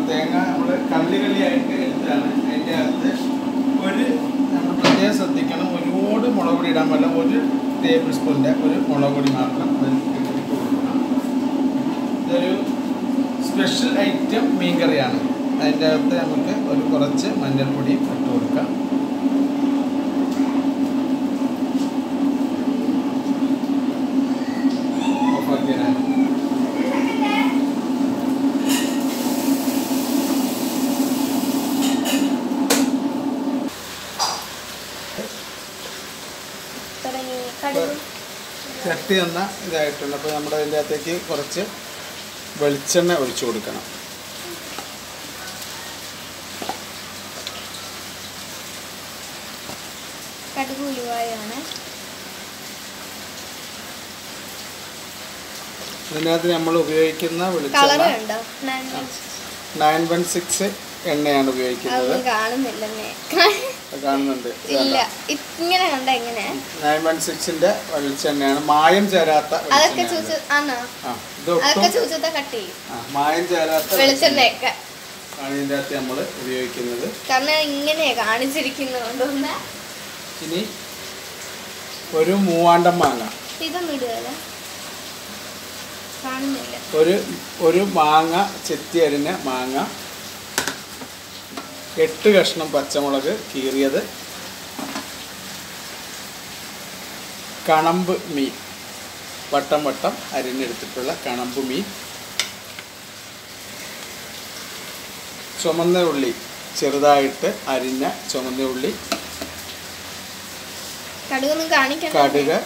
തേങ്ങ നമ്മൾ കള്ളി കള്ളിയായിട്ട് എടുത്താണ് അതിൻ്റെ അകത്ത് ഒരു നമ്മൾ പ്രത്യേകം ശ്രദ്ധിക്കണം ഒരുപാട് മുളക് പൊടി ഇടാൻ പാടില്ല ഒരു ടേബിൾ സ്പൂണിൻ്റെ ഒരു മുളക് പൊടി മാത്രം അതിൽ ഇട്ട് കൊടുക്കണം ഇതൊരു സ്പെഷ്യൽ ഐറ്റം മീൻ കറിയാണ് അതിൻ്റെ അകത്ത് നമുക്ക് ഒരു കുറച്ച് മഞ്ഞൾപ്പൊടി ഇട്ട് കൊടുക്കാം ഓഫാക്കിയാൽ തുടങ്ങി കടുക് ചട്ടി തന്ന ഇതായിട്ടുണ്ട് അപ്പോൾ നമ്മുടെ അതിൻ്റെ അകത്തേക്ക് കുറച്ച് വെളിച്ചെണ്ണ ഒഴിച്ചു കൊടുക്കണം കടുക് ഉലുവായാണ് ഇതിനകത്ത് നമ്മൾ ഉപയോഗിക്കുന്ന കളർ വെളിച്ചെണ്ണ ഉണ്ടോ നന്ദി. നയൻ വൺ സിക്സ് എണ്ണയാണ് ഉപയോഗിക്കുന്നത് അതൊന്നും കാണുന്നില്ലെന്നേ അത് കാണുന്നുണ്ട് ഇല്ല ഇങ്ങനെ കണ്ട എങ്ങനെ നയൻ വൺ സിക്സിന്റെ വെളിച്ചെണ്ണയാണ് മായം ചേരാത്ത അതൊക്കെ വെളിച്ചെണ്ണയാണ് ചൂച്ച് ആണോ ആ ഇത് അതൊക്കെ ഒട്ടും ചൂച്ചത്തെ കട്ട് ചെയ്യും ആ, മായം ചേരാത്ത വെളിച്ചെണ്ണയൊക്കെ ആണ് ഇതിൻ്റെ അകത്ത് നമ്മൾ ഉപയോഗിക്കുന്നത് കാരണം ഇങ്ങനെ കാണിച്ചിരിക്കുന്നതുകൊണ്ടൊന്ന് ഇനി ഒരു മൂവാണ്ടം മാങ്ങ ഇതൊന്നും ഇടുകയല്ല കാണുന്നില്ല ഒരു ഒരു മാങ്ങ ചെത്തി അരിഞ്ഞ മാങ്ങ എട്ട് കഷ്ണം പച്ചമുളക് കീറിയത് കണമ്പ് മീൻ വട്ടം വട്ടം അരിഞ്ഞെടുത്തിട്ടുള്ള കണമ്പ് മീൻ ചുമന്ന ഉള്ളി ചെറുതായിട്ട് അരിഞ്ഞ ചുമന്ന ഉള്ളി കടുകൊന്നും കാണിക്കണ്ട കടുക്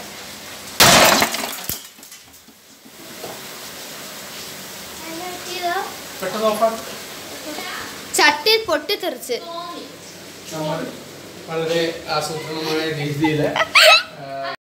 പെട്ടെന്ന് ഓഫാക്ക് ചട്ടി പൊട്ടിത്തെറിച്ച് നമ്മൾ വളരെ ആസൂത്രണമായ രീതിയിൽ